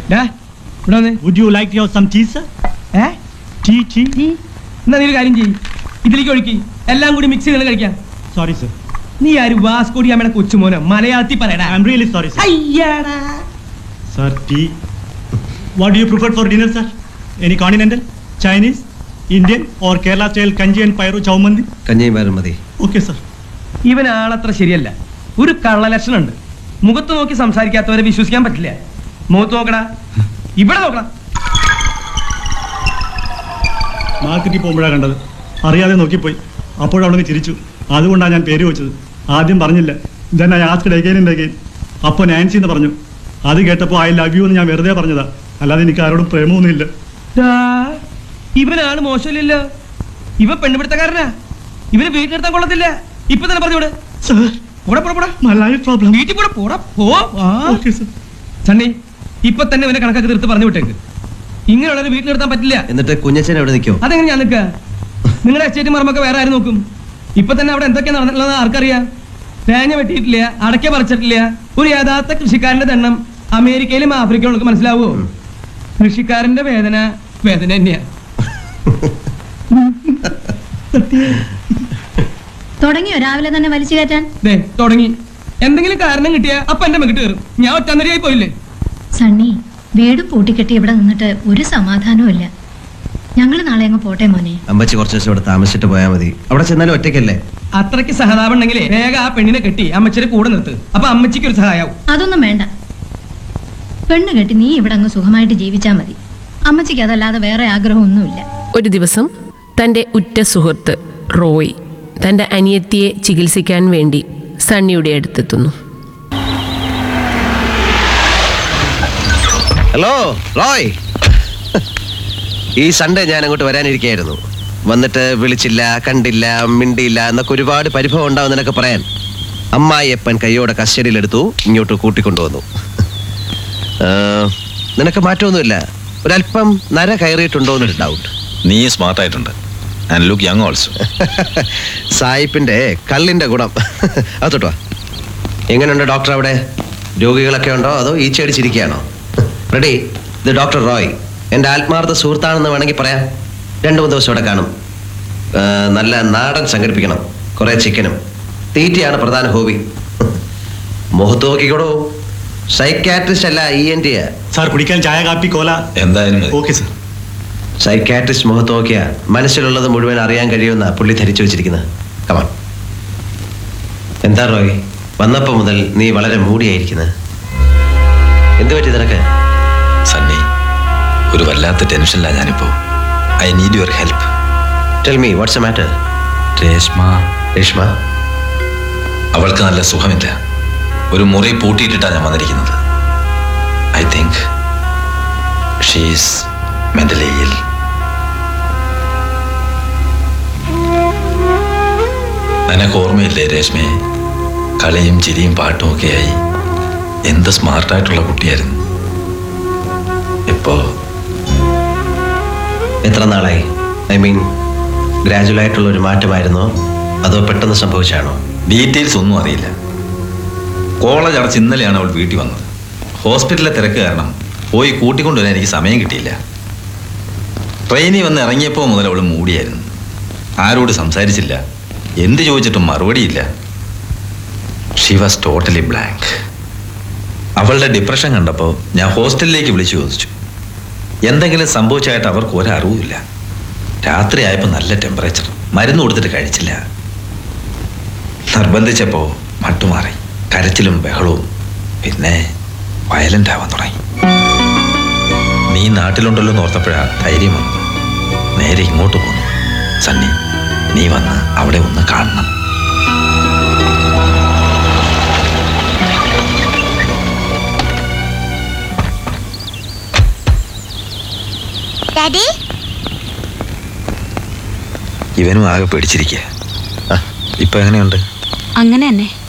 ഡാ, ഇവിടെ വന്നേ Would you like to have some cheese, sir? ഏ Tea, tea? എന്നാ നീ ഒരു കാര്യം ചെയ്യും ഇതിലേക്ക് ഒഴുക്കി എല്ലാം കൂടി മിക്സ് ചെയ്ത് കഴിക്കാം Sorry, sir. നീ ആര് വാസ്കോടി അമ്മയുടെ കൊച്ചുമോനോ മലയാളത്തിൽ പറയടാ I'm really sorry, sir. അയ്യാടാ Sir, tea. What do you prefer for dinner, sir? Any continental, Chinese, Indian, or Kerala style kanji and pyro chowmandi? കഞ്ഞിയും പയറും മതി Okay, sir. ഇവൻ ആളത്ര ശരിയല്ല ഒരു കള്ളലക്ഷണം ഉണ്ട് മുഖത്ത് നോക്കി സംസാരിക്കാത്തവരെ വിശ്വസിക്കാൻ പറ്റില്ല മുഖത്ത് നോക്കടാ ഇവിടെ നോക്കടാ മാർക്കറ്റിൽ പോകുമ്പോഴാണ് കണ്ടത് അറിയാതെ നോക്കിപ്പോയി അപ്പോഴവിടെ ചിരിച്ചു അതുകൊണ്ടാണ് ഞാൻ പേര് വെച്ചത് ആദ്യം പറഞ്ഞില്ല then I ask again and again അപ്പോൾ നാൻസി എന്ന് പറഞ്ഞു അത് കേട്ടപ്പോൾ ഐ ലവ് യു എന്ന് ഞാൻ വെറുതെ പറഞ്ഞതാ അല്ലാതെ എനിക്ക് ആരോടും പ്രേമമൊന്നുമില്ല ദാ, ഇവനാണ് മോശമില്ലല്ലോ ഇവ പെണ്ണുപിടുത്തക്കാരനാ ഇവന് വീട്ടിലെടുത്താൻ കൊള്ളത്തില്ല ഇപ്പൊ തന്നെ പറഞ്ഞു വിട് സർ പോടാ പോടാ പോടാ മൈ ലൈഫ് പ്രോബ്ലം വീട്ടിൽ പോടാ പോടാ പോ ആ. ഓക്കെ സർ സണ്ണി ഇപ്പൊ തന്നെ ഇവനെ കണക്കാക്കി തീർത്ത് പറഞ്ഞു വിട്ടേക്ക് ഇങ്ങനെയുള്ളൊരു വീട്ടിലെടുത്താൻ പറ്റില്ല എന്നിട്ട് കുഞ്ഞച്ചൻ എവിടെ നിൽക്കും അതെങ്ങനെ ഞാൻ നിൽക്കുക നിങ്ങളുടെ എസ്റ്റേറ്റ് മർമ്മൊക്കെ വേറെ ആരും നോക്കും ഇപ്പൊ തന്നെ അവിടെ എന്തൊക്കെയാ നടന്നിട്ടുള്ളത് ആർക്കറിയാം തേങ്ങ വെട്ടിയിട്ടില്ല അടയ്ക്ക പറിച്ചിട്ടില്ല ഒരു യഥാർത്ഥ കൃഷിക്കാരന്റെ ദണ്ണം അമേരിക്കയിലും ആഫ്രിക്കയിലും മനസ്സിലാവുമോ കൃഷിക്കാരന്റെ വേദന വേദന തന്നെയാ തുടങ്ങിയോ രാവിലെ തന്നെ വലിച്ചു കയറ്റാൻ ദേ തുടങ്ങി എന്തെങ്കിലും കാരണം കിട്ടിയാ അപ്പൊ എന്റെ മെക്കിട്ട് കയറും ഞാൻ ഒറ്റന്നരിയായി പോയില്ലേ സണ്ണി വീടും പൂട്ടിക്കെട്ടി ഇവിടെ നിന്നിട്ട് ഒരു സമാധാനവും ഇല്ല ഞങ്ങൾ നാളെ അങ്ങ് പോട്ടെ മോനെ അമ്മച്ചി കുറച്ച് ദിവസം ഇവിടെ താമസിച്ചിട്ട് പോയാൽ മതി അവിടെ ചെന്നാലും ഒറ്റയ്ക്കല്ലേ അത്രയ്ക്ക് സഹതാപം ഉണ്ടെങ്കിലേ വേഗം ആ പെണ്ണിനെ കെട്ടി അമ്മച്ചിയുടെ കൂടെ നിർത്ത് അപ്പൊ അമ്മച്ചിക്ക് ഒരു സഹായാവും അതൊന്നും വേണ്ട പെണ്ണ് കെട്ടി നീ ഇവിടെ അങ്ങ് സുഖമായിട്ട് ജീവിച്ചാൽ മതി അമ്മച്ചിക്ക് അതല്ലാതെ വേറെ ആഗ്രഹമൊന്നുമില്ല ഒരു ദിവസം തൻ്റെ ഉറ്റ സുഹൃത്ത് റോയ് തൻ്റെ അനിയത്തിയെ ചികിത്സിക്കാൻ വേണ്ടി സണ്ണിയുടെ അടുത്തെത്തുന്നു ഹലോ റോയ് ഈ സൺഡേ ഞാൻ അങ്ങോട്ട് വരാനിരിക്കുകയായിരുന്നു വന്നിട്ട് വിളിച്ചില്ല കണ്ടില്ല മിണ്ടിയില്ല എന്നൊക്കെ ഒരുപാട് പരിഭവം ഉണ്ടാവും നിനക്ക് പറയാൻ അമ്മായിയപ്പൻ കൈയോടെ കസ്റ്റഡിയിലെടുത്തു ഇങ്ങോട്ട് കൂട്ടിക്കൊണ്ടുവന്നു ആ, നിനക്ക് മാറ്റമൊന്നുമില്ല ഒരല്പം നര കയറിയിട്ടുണ്ടോ എന്നൊരു ഡൗട്ട് നീ സ്മാർട്ട് ആയിട്ടുണ്ട് ആൻഡ് ലുക്ക് യങ് ഓൾസോ സായിപ്പിന്റെ കള്ളിന്റെ ഗുണം അതോട്ടോ എങ്ങനെയുണ്ട് ഡോക്ടർ അവിടെ രോഗികളൊക്കെ ഉണ്ടോ അതോ ഈച്ചയടിച്ചിരിക്കുകയാണോ റെഡി ഇത് ഡോക്ടർ റോയ് എൻ്റെ ആത്മാർത്ഥ സുഹൃത്താണെന്ന് വേണമെങ്കിൽ പറയാം രണ്ട് മൂന്ന് ദിവസം ഇവിടെ കാണും ആ, നല്ല നാടൻ സംഘടിപ്പിക്കണം കുറേ ചിക്കനും തീറ്റയാണ് പ്രധാന ഹോബി മുഖത്ത് നോക്കിക്കോടോ സൈക്കാട്രിസ്റ്റ് അല്ല ഇ എൻ ടി സാർ കുടിക്കാൻ ചായ കാപ്പി കോല എന്തായാലും മതി. ഓക്കെ സർ സൈക്കാട്രിസ്റ്റ് മുഖത്ത് നോക്കിയാൽ മനസ്സിലുള്ളത് മുഴുവൻ അറിയാൻ കഴിയുമെന്ന പുള്ളി ധരിച്ചു വെച്ചിരിക്കുന്നത് കമാ എന്താ റോയ് വന്നപ്പോൾ മുതൽ നീ വളരെ മൂടിയായിരിക്കുന്നത് എന്ത് പറ്റി നിനക്ക് സണ്ണി ഒരു വല്ലാത്ത ടെൻഷനിലാണ് ഞാനിപ്പോ I need your help tell me what's a matter Reshma Reshma അവൾക്ക് നല്ല സുഖമില്ല ഒരു മുറി പൂട്ടിയിട്ടിട്ടാണ് ഞാൻ വന്നിരിക്കുന്നത് ഐ തിങ്ക് ഷീസ് മെന്റലി ഇൽ നിനക്ക് ഓർമ്മയില്ലേ രേഷ്മയെ കളിയും ചിരിയും പാട്ടും ഒക്കെയായി എന്ത് സ്മാർട്ടായിട്ടുള്ള കുട്ടിയായിരുന്നു ഇപ്പോ എത്ര നാളായി ഐ മീൻ ഗ്രാജുവൽ ആയിട്ടുള്ള ഒരു മാറ്റമായിരുന്നോ അതോ പെട്ടെന്ന് സംഭവിച്ചാണോ ഡീറ്റെയിൽസ് ഒന്നും അറിയില്ല കോളേജ് അടച്ച് ഇന്നലെയാണ് അവൾ വീട്ടിൽ വന്നത് ഹോസ്പിറ്റലിലെ തിരക്ക് കാരണം പോയി കൂട്ടിക്കൊണ്ടുവരാൻ എനിക്ക് സമയം കിട്ടിയില്ല ട്രെയിനിൽ വന്ന് ഇറങ്ങിയപ്പോൾ മുതൽ അവൾ മൂടിയായിരുന്നു ആരോട് സംസാരിച്ചില്ല എന്ത് ചോദിച്ചിട്ടും മറുപടിയില്ല ഷി വാസ് ടോട്ടലി ബ്ലാങ്ക് അവളുടെ ഡിപ്രഷൻ കണ്ടപ്പോൾ ഞാൻ ഹോസ്റ്റലിലേക്ക് വിളിച്ചു ചോദിച്ചു എന്തെങ്കിലും സംഭവിച്ചായിട്ട് അവർക്ക് ഒരറിവുമില്ല രാത്രിയായപ്പോൾ നല്ല ടെമ്പറേച്ചർ മരുന്ന് കൊടുത്തിട്ട് കഴിച്ചില്ല നിർബന്ധിച്ചപ്പോൾ മട്ടുമാറി കരച്ചിലും ബഹളവും പിന്നെ വയലന്റ് ആവാൻ തുടങ്ങി നീ നാട്ടിലുണ്ടല്ലോ എന്ന് ഓർത്തപ്പോഴാ ധൈര്യം വന്നത് നേരെ ഇങ്ങോട്ട് പോന്നു സണ്ണി നീ വന്ന് അവിടെ ഒന്ന് കാണണം ഡാഡി ഇവനും ആകെ പേടിച്ചിരിക്കുക ആ, ഇപ്പൊ എങ്ങനെയുണ്ട് അങ്ങനെ തന്നെ